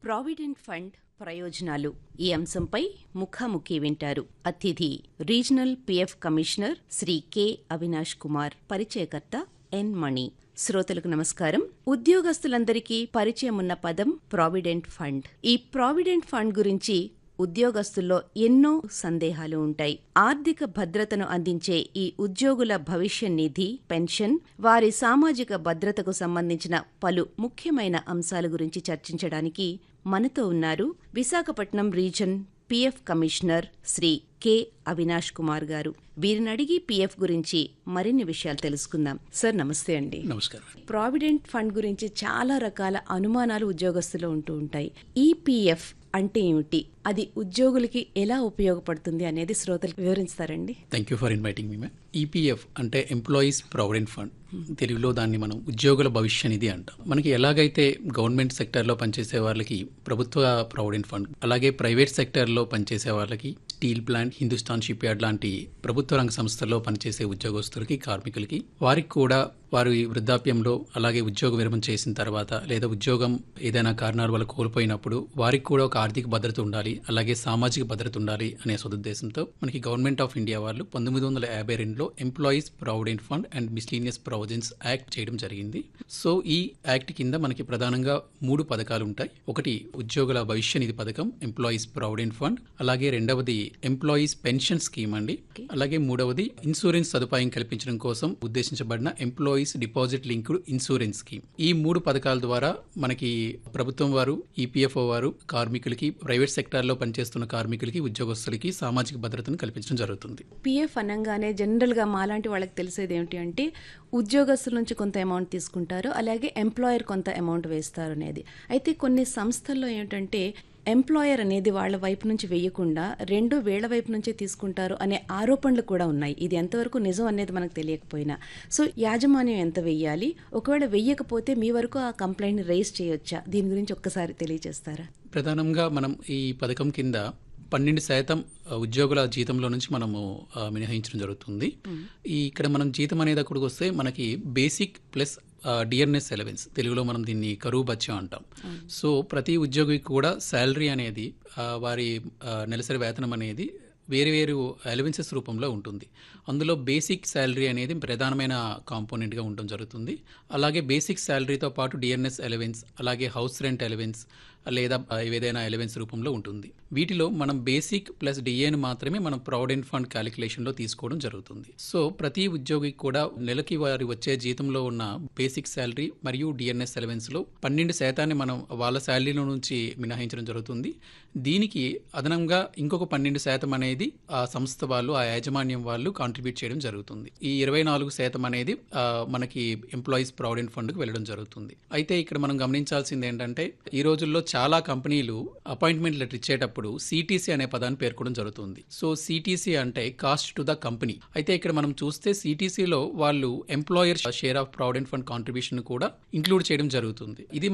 provident fund ప్రయోజనాలు ఈ అంశంపై ముఖాముఖి వింటారు అతిథి regional PF commissioner Shri K Avinash Kumar పరిచయకర్త ఎన్ మణి శ్రోతలకు నమస్కారం ఉద్యోగస్తులందరికీ పరిచయం ఉన్న పదం ప్రావిడెంట్ ఫండ్ ఈ ప్రావిడెంట్ ఫండ్ గురించి ఉద్యోగస్తుల్లో ఎన్నో సందేహాలు ఉంటాయి ఆర్థిక భద్రతను అందించే ఈ ఉద్యోగుల భవిష్య నిధి పెన్షన్ వారి సామాజిక భద్రతకు సంబంధించిన పలు ముఖ్యమైన అంశాల గురించి చర్చించడానికి మనతో ఉన్నారు Visakhapatnam region PF commissioner Shri K Avinash Kumar garu వీరిని అడిగి పిఎఫ్ గురించి మరిన్ని విషయాలు తెలుసుకుందాం సార్ నమస్తే అండి నమస్కారం ప్రావిడెంట్ ఫండ్ గురించి చాలా రకాల అనుమానాలు ఉద్యోగస్తులు ఉంటూ ఉంటాయి ఈపీఎఫ్ అంటే ఏమిటి అది ఉద్యోగులకి ఎలా ఉపయోగపడుతుంది అనేది శ్రోతలకు వివరిస్తారండి thank you for inviting me ma'am EPF అంటే ఎంప్లాయీస్ ప్రావిడెంట్ ఫండ్ తెలుగులో దాన్ని మనం ఉద్యోగుల భవిష్య నిధి అంటాం మనకి ఎలాగైతే గవర్నమెంట్ సెక్టర్లో పనిచేసే వాళ్ళకి ప్రభుత్వ ప్రావిడెంట్ ఫండ్ అలాగే ప్రైవేట్ సెక్టర్లో పనిచేసే వాళ్ళకి steel plant Hindustan shipyard లాంటి ప్రభుత్వ రంగ సంస్థల్లో పనిచేసే ఉద్యోగస్తులకి కార్మికులకి వారికి కూడా వారి వృద్ధాప్యంలో అలాగే ఉద్యోగ విరమణ చేసిన తర్వాత లేదా ఉద్యోగం ఏదైనా కారణాల వల్ల కోల్పోయినప్పుడు వారికి కూడా ఒక ఆర్థిక భద్రత ఉండాలి అలాగే సామాజిక భద్రత ఉండాలి అనే సదుద్దేశంతో మనకి గవర్నమెంట్ ఆఫ్ ఇండియా వాళ్ళు పంతొమ్మిది వందల యాభై రెండులో employees provident fund and miscellaneous provisions act చేయడం జరిగింది సో ఈ యాక్ట్ కింద మనకి ప్రధానంగా మూడు పథకాలు ఉంటాయి ఒకటి ఉద్యోగుల భవిష్య నిధి పథకం ఎంప్లాయీస్ ప్రావిడెంట్ ఫండ్ అలాగే రెండవది ఎంప్లాయీస్ పెన్షన్ స్కీమ్ అండి అలాగే మూడవది ఇన్సూరెన్స్ సదుపాయం కల్పించడం కోసం ఉద్దేశించబడిన employees deposit linked insurance scheme ఈ మూడు పథకాల ద్వారా మనకి ప్రభుత్వం వారు ఈపీఎఫ్ఓ వారు కార్మికులకి ప్రైవేట్ సెక్టార్లో పనిచేస్తున్న కార్మికులకి ఉద్యోగస్తులకి సామాజిక భద్రతను కల్పించడం జరుగుతుంది పిఎఫ్ అనగానే జనరల్గా మాలాంటి వాళ్ళకి తెలిసేది ఏమిటి అంటే ఉద్యోగస్తుల నుంచి కొంత అమౌంట్ తీసుకుంటారు అలాగే ఎంప్లాయర్ కొంత అమౌంట్ వేస్తారు అనేది అయితే కొన్ని సంస్థల్లో ఏమిటంటే ఎంప్లాయర్ అనేది వాళ్ళ వైపు నుంచి వేయకుండా రెండు వేళ్ల వైపు నుంచే తీసుకుంటారు అనే ఆరోపణలు కూడా ఉన్నాయి ఇది ఎంతవరకు నిజం అనేది మనకు తెలియకపోయినా సో యాజమాన్యం ఎంత వెయ్యాలి ఒకవేళ వెయ్యకపోతే మీ వరకు ఆ కంప్లైంట్ రైజ్ చేయొచ్చా దీని గురించి ఒక్కసారి తెలియజేస్తారా ప్రధానంగా మనం ఈ పథకం కింద పన్నెండు శాతం ఉద్యోగుల జీతంలో నుంచి మనము ఆ, మినహాయించడం జరుగుతుంది ఈ ఇక్కడ మనం జీతం అనేది అక్కడికి వస్తే మనకి బేసిక్ ప్లస్ డిఎన్ఎస్ ఎలవెన్స్ తెలుగులో మనం దీన్ని కరువు బత్యం అంటాం సో ప్రతి ఉద్యోగికి కూడా శాలరీ అనేది ఆ, వారి ఆ, నెలసరి వేతనం అనేది వేరు వేరు అలవెన్సెస్ రూపంలో ఉంటుంది అందులో బేసిక్ శాలరీ అనేది ప్రధానమైన కాంపోనెంట్గా ఉండడం జరుగుతుంది అలాగే బేసిక్ శాలరీతో పాటు డిఎన్ఎస్ ఎలవెన్స్ అలాగే హౌస్ రెంట్ ఎలవెన్స్ లేదా ఆ, ఏదైనా ఎలవెన్స్ రూపంలో ఉంటుంది వీటిలో మనం బేసిక్ ప్లస్ డిఏని మాత్రమే మనం ప్రావిడెంట్ ఫండ్ క్యాలిక్యులేషన్లో తీసుకోవడం జరుగుతుంది సో ప్రతి ఉద్యోగికి కూడా నెలకి వారి వచ్చే జీతంలో ఉన్న బేసిక్ శాలరీ మరియు డిఎన్ఎస్ ఎలవెన్స్లో పన్నెండు శాతాన్ని మనం వాళ్ళ శాలరీలో నుంచి మినహాయించడం జరుగుతుంది దీనికి అదనంగా ఇంకొక పన్నెండు శాతం అనేది ఆ సంస్థ వాళ్ళు ఆ యాజమాన్యం వాళ్ళు కాంట్రిబ్యూట్ చేయడం జరుగుతుంది ఈ ఇరవై నాలుగు శాతం అనేది ఆ, మనకి ఎంప్లాయీస్ ప్రావిడెంట్ ఫండ్కి వెళ్ళడం జరుగుతుంది అయితే ఇక్కడ మనం గమనించాల్సింది ఏంటంటే ఈ రోజుల్లో చాలా కంపెనీలు అపాయింట్మెంట్ లెటర్ ఇచ్చేటప్పుడు సిటీసీ అనే పదాన్ని పేర్కొనడం జరుగుతుంది సో సిటీసీ అంటే కాస్ట్ టు ద కంపెనీ అయితే ఇక్కడ మనం చూస్తే సిటీసీలో వాళ్ళు employer share of provident fund contribution కూడా ఇంక్లూడ్ చేయడం జరుగుతుంది ఇది